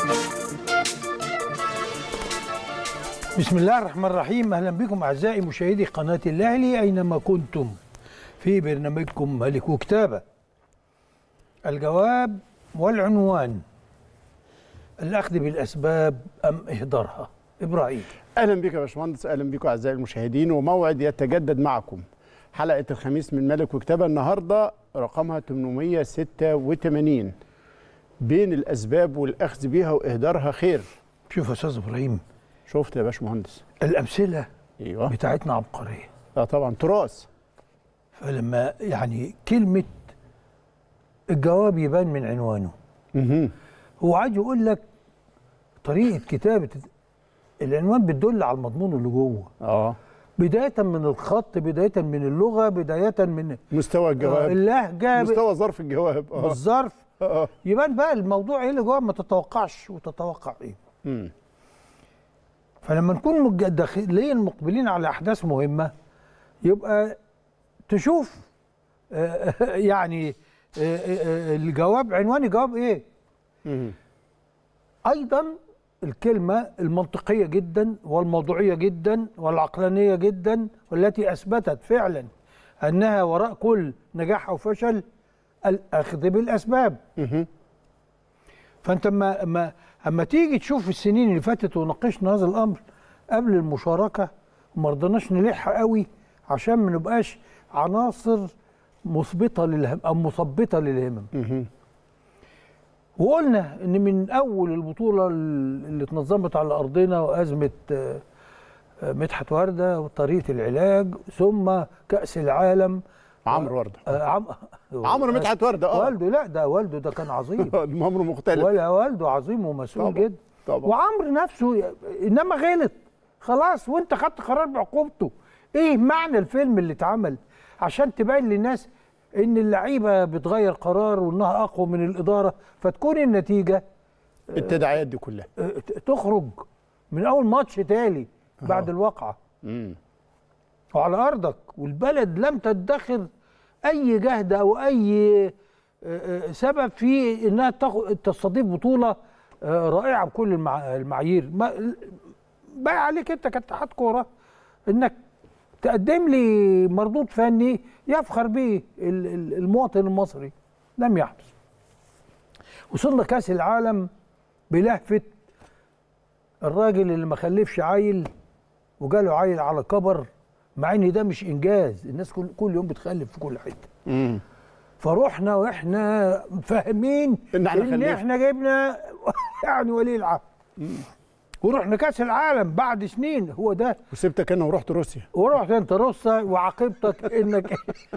بسم الله الرحمن الرحيم اهلا بكم اعزائي مشاهدي قناه الاهلي اينما كنتم في برنامجكم ملك وكتابه الجواب والعنوان الاخذ بالاسباب ام اهدارها ابراهيم اهلا بك يا باشمهندس اهلا بكم اعزائي المشاهدين وموعد يتجدد معكم حلقه الخميس من ملك وكتابه النهارده رقمها 886 بين الاسباب والاخذ بها واهدارها خير شوف يا استاذ ابراهيم شفت يا باشمهندس الامثله ايوه بتاعتنا عبقريه اه طبعا تراث فلما يعني كلمه الجواب يبان من عنوانه اها هو عايز يقول لك طريقه كتابه العنوان بتدل على المضمون اللي جوه اه بدايه من الخط بدايه من اللغه بدايه من مستوى آه، الجواب اللهجه ب- مستوى ظرف الجواب اه بالظرف اه يبان بقى الموضوع ايه اللي جوه ما تتوقعش وتتوقع ايه أمم. فلما نكون مج- داخلين مقبلين على احداث مهمه يبقى تشوف آه، يعني آه، آه، الجواب عنوان الجواب ايه أمم. ايضا الكلمه المنطقيه جدا والموضوعيه جدا والعقلانيه جدا والتي اثبتت فعلا انها وراء كل نجاح او فشل الاخذ بالاسباب أمم. فانت اما اما اما تيجي تشوف السنين اللي فاتت وناقشنا هذا الامر قبل المشاركه وما رضيناش نلح قوي عشان ما نبقاش عناصر مثبطه للهم او مثبطه للهمم أمم. وقلنا ان من اول البطوله اللي اتنظمت على ارضنا وازمه آه، آه، مدحت ورده وطريقه العلاج ثم كاس العالم عمرو ورده آه، عم عمرو مدحت ورده اه والده لا ده والده ده كان عظيم الامر مختلف ولا والده عظيم ومسؤول طبعا، جدا طبعا. وعمرو نفسه انما غلط خلاص وانت خدت قرار بعقوبته ايه معنى الفيلم اللي اتعمل عشان تبين للناس ان اللعيبه بتغير قرار وانها اقوى من الاداره فتكون النتيجه التداعيات دي كلها اه، ت- تخرج من اول ماتش تالي بعد الواقعه أمم. وعلى ارضك والبلد لم تدخر اي جهد او اي اه، اه، سبب في انها تاخد- تستضيف بطوله اه، رائعه بكل المع- المعايير ما- بقى عليك انت كاتحاد كوره انك تقدم لي مردود فني يفخر به ال- ال- المواطن المصري لم يحدث وصلنا كاس العالم بلهفه الراجل اللي ما خلفش عيل وجاله عيل على كبر مع ان ده مش انجاز الناس كل, كل يوم بتخلف في كل حته أمم. فروحنا واحنا فاهمين إن إحنا ان خلفنا. احنا جبنا يعني ولي العهد ورحنا كاس العالم بعد سنين هو ده وسبتك انا ورحت روسيا ورحت انت روسيا وعاقبتك انك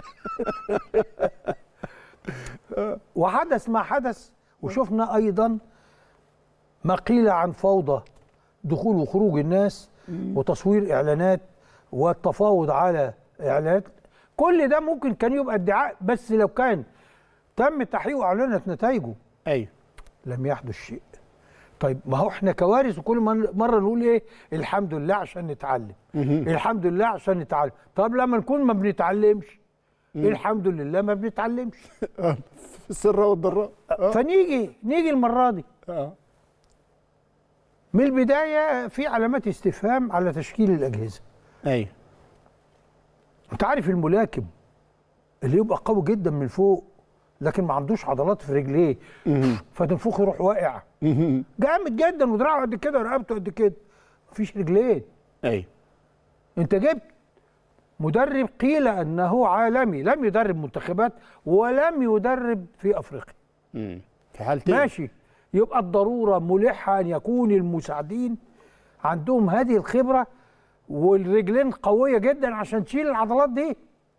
وحدث ما حدث وشفنا ايضا ما قيل عن فوضى دخول وخروج الناس وتصوير اعلانات والتفاوض على اعلانات كل ده ممكن كان يبقى ادعاء بس لو كان تم تحقيق واعلنت نتائجه ايوه لم يحدث شيء طيب ما هو احنا كوارث وكل من- مره نقول ايه الحمد لله عشان نتعلم الحمد لله عشان نتعلم طب لما نكون ما بنتعلمش الحمد لله ما بنتعلمش آه. في السراء والضراء اه فنيجي نيجي المره دي اه من البدايه في علامات استفهام على تشكيل الاجهزه ايوه انت عارف الملاكم اللي يبقى قوي جدا من فوق لكن ما عندوش عضلات في رجليه فتنفخ يروح واقع أمم. جامد جدا ودراعه قد كده ورقبته قد كده مفيش رجلين ايوه انت جبت مدرب قيل انه عالمي لم يدرب منتخبات ولم يدرب في افريقيا أمم. في حالتين ماشي يبقى الضروره ملحه ان يكون المساعدين عندهم هذه الخبره والرجلين قويه جدا عشان تشيل العضلات دي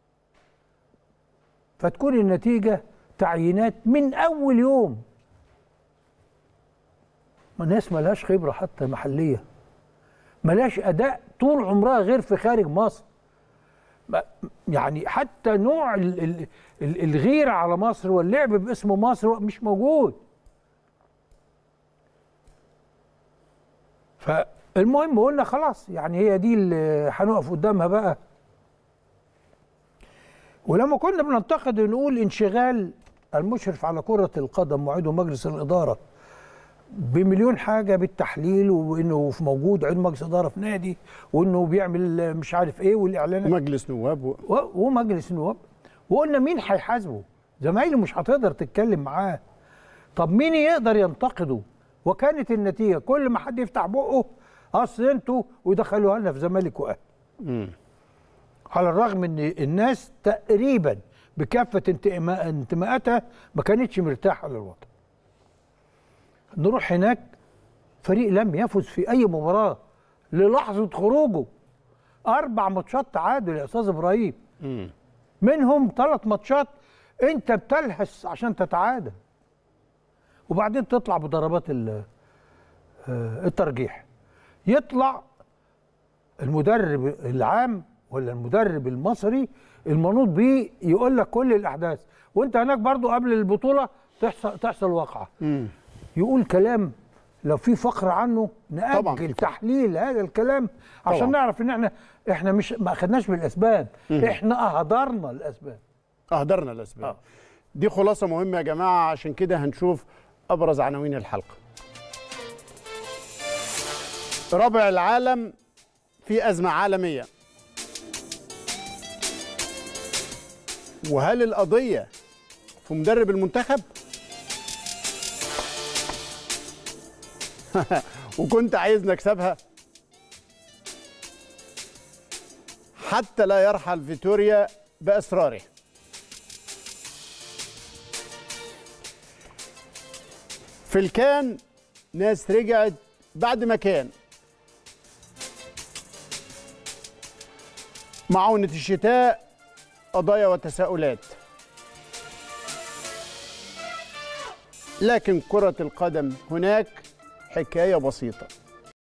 فتكون النتيجه تعيينات من اول يوم ما ناس ملهاش خبره حتى محليه ملهاش اداء طول عمرها غير في خارج مصر ما- يعني حتى نوع ال- ال- ال- الغيره على مصر واللعب باسم مصر مش موجود فالمهم قلنا خلاص يعني هي دي اللي هنقف قدامها بقى ولما كنا بننتقد ونقول انشغال المشرف على كرة القدم وعضو مجلس الإدارة بمليون حاجه بالتحليل وانه في موجود عضو مجلس اداره في نادي وانه بيعمل مش عارف ايه والاعلانات مجلس نواب و... و- ومجلس النواب وقلنا مين هيحاسبه زمايله مش هتقدر تتكلم معاه طب مين يقدر ينتقده وكانت النتيجه كل ما حد يفتح بقه اصل انتوا ودخلوها لنا في زمالك واهلي مم. على الرغم ان الناس تقريبا بكافه انتماء انتماءاتها ما كانتش مرتاحه للوطن نروح هناك فريق لم يفز في اي مباراه للحظه خروجه اربع ماتشات تعادل يا استاذ ابراهيم مم. منهم ثلاث ماتشات انت بتلهس عشان تتعادل وبعدين تطلع بضربات ال- آه، الترجيح يطلع المدرب العام ولا المدرب المصري المنوط بيه يقول لك كل الاحداث وانت هناك برضو قبل البطوله تحصل تحصل واقعه مم. يقول كلام لو في فقر عنه طبعاً في نأجل فقر. تحليل هذا الكلام عشان طبعاً. نعرف ان احنا احنا مش ما اخدناش بالاسباب احنا اهدرنا الاسباب اهدرنا الاسباب آه. دي خلاصه مهمه يا جماعه عشان كده هنشوف ابرز عناوين الحلقه ربع العالم في ازمه عالميه وهل القضيه في مدرب المنتخب وكنت عايز نكسبها حتى لا يرحل فيتوريا باسراره في الكان ناس رجعت بعد ما كان معونة الشتاء قضايا وتساؤلات لكن كرة القدم هناك حكاية بسيطة